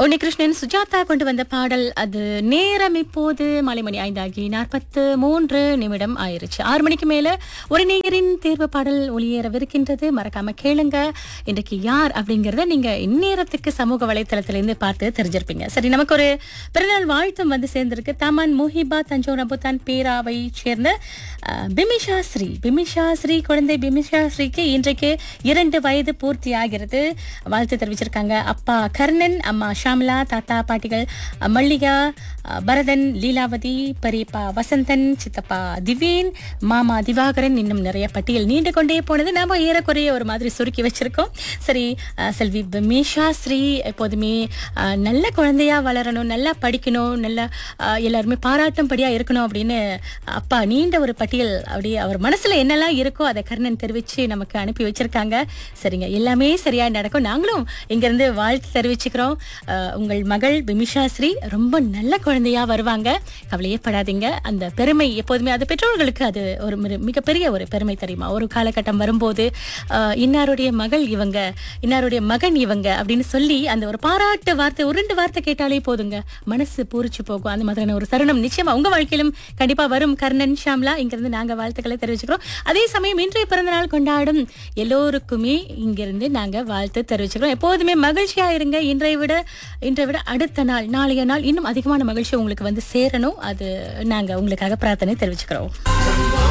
உன்னிகிருஷ்ணன் சுஜாதா கொண்டு வந்த பாடல் அது நேரம் இப்போது மாலை மணி ஐந்தாகி நாற்பத்து மூன்று நிமிடம் ஆயிருச்சு ஆறு மணிக்கு மேல ஒரு நேயரின் தேர்வு பாடல் ஒளியேறவிருக்கின்றது மறக்காம கேளுங்க இன்றைக்கு யார் அப்படிங்கறத நீங்க இந்நேரத்துக்கு சமூக வலைத்தளத்திலிருந்து பார்த்து தெரிஞ்சிருப்பீங்க சரி நமக்கு ஒரு பிறந்தநாள் வாழ்த்தும் வந்து சேர்ந்திருக்கு தமன் முஹிபா தஞ்சோர் அபுதான் பேராவை சேர்ந்த அஹ், பிமிஷா ஸ்ரீ பிமிஷா ஸ்ரீ குழந்தை பிமிஷா ஸ்ரீக்கு இன்றைக்கு இரண்டு வயது பூர்த்தி ஆகிறது வாழ்த்து தெரிவிச்சிருக்காங்க அப்பா கர்ணன் அம்மா ஷாமிலா தாத்தா பாட்டிகள் அஹ், மல்லிகா அஹ், பரதன் லீலாவதி பெரியப்பா வசந்தன் சித்தப்பா திவேன் மாமா திவாகரன் இன்னும் நிறைய பட்டியல் நீண்டு கொண்டே போனது நாம ஏறக்குறைய ஒரு மாதிரி சுருக்கி வச்சிருக்கோம் சரி அஹ், செல்வி பிமிஷா ஸ்ரீ எப்போதுமே அஹ், நல்ல குழந்தையா வளரணும் நல்லா படிக்கணும் நல்லா அஹ், எல்லாருமே பாராட்டும்படியா இருக்கணும் அப்படின்னு அப்பா நீண்ட ஒரு பட்டியல் அப்படியே அவர் மனசுல என்னெல்லாம் இருக்கோ அதை கர்ணன் தெரிவிச்சு நமக்கு அனுப்பி வச்சிருக்காங்க சரிங்க எல்லாமே சரியா நடக்கும் நாங்களும் இங்க இருந்து வாழ்த்து தெரிவிச்சுக்கிறோம் அஹ், உங்கள் மகள் பிமிஷா ஸ்ரீ ரொம்ப நல்ல குழந்தையா வருவாங்க கவலையே படாதீங்க அந்த பெருமை எப்போதுமே அது பெற்றோர்களுக்கு அது ஒரு மிரு- மிகப்பெரிய ஒரு பெருமை தெரியுமா ஒரு காலகட்டம் வரும்போது அஹ், இன்னாருடைய மகள் இவங்க இன்னாருடைய மகன் இவங்க அப்படின்னு சொல்லி அந்த ஒரு பாராட்டு வார்த்தை ஒரு ரெண்டு வார்த்தை கேட்டாலே போதுங்க மனசு பூரிச்சு போகும் அந்த மாதிரியான ஒரு தருணம் நிச்சயமா உங்க வாழ்க்கையிலும் கண்டிப்பா வரும் கர்ணன் ஷாம்லா இங்கிருந்து நாங்க வாழ்த்துக்களை தெரிவிச்சுக்கிறோம் அதே சமயம் இன்றைய பிறந்தநாள் கொண்டாடும் எல்லோருக்குமே இங்கிருந்து நாங்க வாழ்த்து தெரிவிச்சுக்கிறோம் எப்போதுமே மகிழ்ச்சியா இருங்க இன்றைய விட இன்றைய விட அடுத்த நாள் நாளைய நாள் இன்னும் அதிகமான மகிழ்ச்சி உங்களுக்கு வந்து சேரணும் அது நாங்க உங்களுக்காக பிரார்த்தனை தெரிவிச்சுக்கிறோம்